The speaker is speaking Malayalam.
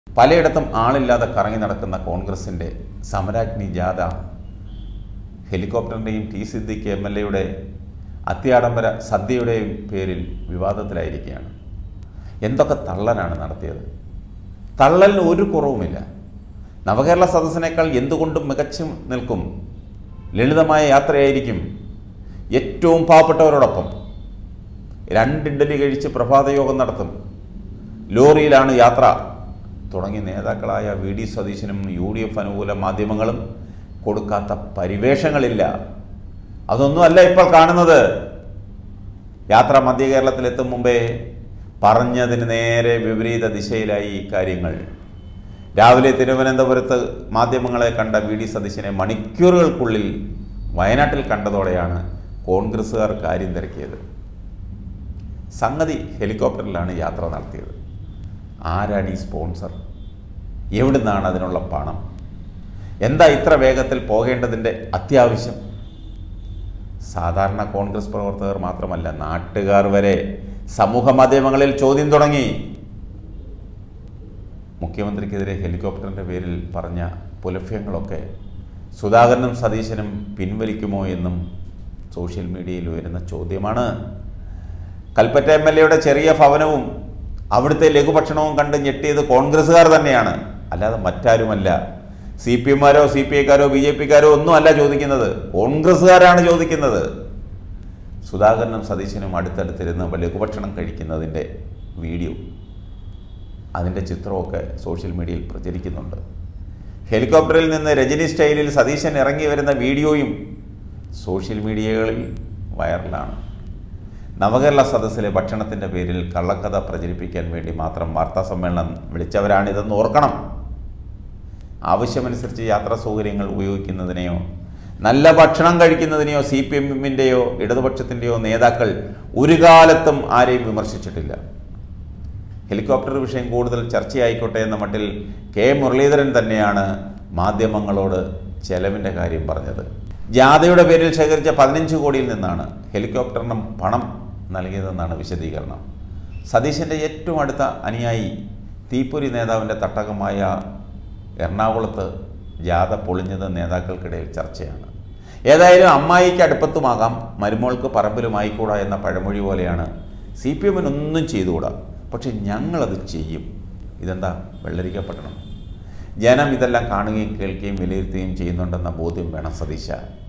പലയിടത്തും ആളില്ലാതെ കറങ്ങി നടക്കുന്ന കോൺഗ്രസിൻ്റെ സമരാഗ്നി ജാഥ ഹെലികോപ്റ്ററിൻ്റെയും ടി സിദ്ദിഖ് എം എൽ എയുടെ അത്യാഡംബര സദ്യയുടെയും പേരിൽ വിവാദത്തിലായിരിക്കുകയാണ് എന്തൊക്കെ തള്ളനാണ് നടത്തിയത് തള്ളലിന് ഒരു കുറവുമില്ല നവകേരള സദസ്സിനേക്കാൾ എന്തുകൊണ്ടും മികച്ചു നിൽക്കും ലളിതമായ യാത്രയായിരിക്കും ഏറ്റവും പാവപ്പെട്ടവരോടൊപ്പം രണ്ട് ഇഡ്ഡലി കഴിച്ച് പ്രഭാതയോഗം നടത്തും ലോറിയിലാണ് യാത്ര തുടങ്ങിയ നേതാക്കളായ വി ഡി സതീശനും യു ഡി എഫ് അനുകൂല മാധ്യമങ്ങളും കൊടുക്കാത്ത പരിവേഷങ്ങളില്ല അതൊന്നുമല്ല ഇപ്പോൾ കാണുന്നത് യാത്ര മധ്യ കേരളത്തിലെത്തും മുമ്പേ പറഞ്ഞതിന് നേരെ വിപരീത ദിശയിലായി ഈ കാര്യങ്ങൾ രാവിലെ തിരുവനന്തപുരത്ത് മാധ്യമങ്ങളെ കണ്ട വി ഡി സതീശനെ മണിക്കൂറുകൾക്കുള്ളിൽ വയനാട്ടിൽ കണ്ടതോടെയാണ് കോൺഗ്രസ്സുകാർ കാര്യം തിരക്കിയത് സംഗതി ഹെലികോപ്റ്ററിലാണ് യാത്ര നടത്തിയത് ആരാണ് ഈ സ്പോൺസർ എവിടുന്നാണ് അതിനുള്ള പണം എന്താ ഇത്ര വേഗത്തിൽ പോകേണ്ടതിൻ്റെ അത്യാവശ്യം സാധാരണ കോൺഗ്രസ് പ്രവർത്തകർ മാത്രമല്ല നാട്ടുകാർ വരെ സമൂഹ മാധ്യമങ്ങളിൽ ചോദ്യം തുടങ്ങി മുഖ്യമന്ത്രിക്കെതിരെ ഹെലികോപ്റ്ററിൻ്റെ പേരിൽ പറഞ്ഞ പുലഭ്യങ്ങളൊക്കെ സുധാകരനും സതീശനും പിൻവലിക്കുമോ എന്നും സോഷ്യൽ മീഡിയയിൽ ഉയരുന്ന ചോദ്യമാണ് കൽപ്പറ്റ എം എൽ എയുടെ ചെറിയ ഭവനവും അവിടുത്തെ ലഘുഭക്ഷണവും കണ്ട് ഞെട്ടിയത് കോൺഗ്രസ്സുകാർ തന്നെയാണ് അല്ലാതെ മറ്റാരുമല്ല സി പി എമ്മാരോ സി പി ഐക്കാരോ ബി ജെ പിക്കാരോ ഒന്നും അല്ല ചോദിക്കുന്നത് കോൺഗ്രസ്സുകാരാണ് ചോദിക്കുന്നത് സുധാകരനും സതീശനും അടുത്തടുത്തിരുന്ന് ലഘുഭക്ഷണം കഴിക്കുന്നതിൻ്റെ വീഡിയോ അതിൻ്റെ ചിത്രമൊക്കെ സോഷ്യൽ മീഡിയയിൽ പ്രചരിക്കുന്നുണ്ട് ഹെലികോപ്റ്ററിൽ നിന്ന് രജനി സ്റ്റൈലിൽ സതീശൻ ഇറങ്ങി വരുന്ന വീഡിയോയും സോഷ്യൽ മീഡിയകളിൽ വൈറലാണ് നവകേരള സദസ്സിലെ ഭക്ഷണത്തിൻ്റെ പേരിൽ കള്ളക്കഥ പ്രചരിപ്പിക്കാൻ വേണ്ടി മാത്രം വാർത്താ സമ്മേളനം വിളിച്ചവരാണിതെന്ന് ഓർക്കണം ആവശ്യമനുസരിച്ച് യാത്രാ സൗകര്യങ്ങൾ ഉപയോഗിക്കുന്നതിനെയോ നല്ല ഭക്ഷണം കഴിക്കുന്നതിനെയോ സി പി എമ്മിൻ്റെയോ ഇടതുപക്ഷത്തിൻ്റെയോ നേതാക്കൾ ഒരു കാലത്തും ആരെയും വിമർശിച്ചിട്ടില്ല ഹെലികോപ്റ്റർ വിഷയം കൂടുതൽ ചർച്ചയായിക്കോട്ടെ എന്ന മട്ടിൽ കെ മുരളീധരൻ തന്നെയാണ് മാധ്യമങ്ങളോട് ചെലവിൻ്റെ കാര്യം പറഞ്ഞത് ജാഥയുടെ പേരിൽ ശേഖരിച്ച പതിനഞ്ച് കോടിയിൽ നിന്നാണ് ഹെലികോപ്റ്ററിന് പണം നൽകിയതെന്നാണ് വിശദീകരണം സതീശൻ്റെ ഏറ്റവും അടുത്ത അനുയായി തീപ്പൊരി നേതാവിൻ്റെ തട്ടകമായ എറണാകുളത്ത് ജാഥ പൊളിഞ്ഞത് നേതാക്കൾക്കിടയിൽ ചർച്ചയാണ് ഏതായാലും അമ്മായിക്ക് അടുപ്പത്തുമാകാം മരുമോൾക്ക് പറമ്പിലുമായിക്കൂടാ എന്ന പഴമൊഴി പോലെയാണ് സി പി എമ്മിനൊന്നും ചെയ്തുകൂടാ പക്ഷെ ഞങ്ങളത് ചെയ്യും ഇതെന്താ വെള്ളരിക്കപ്പെടണം ജനം ഇതെല്ലാം കാണുകയും കേൾക്കുകയും വിലയിരുത്തുകയും ചെയ്യുന്നുണ്ടെന്ന ബോധ്യം വേണം സതീശ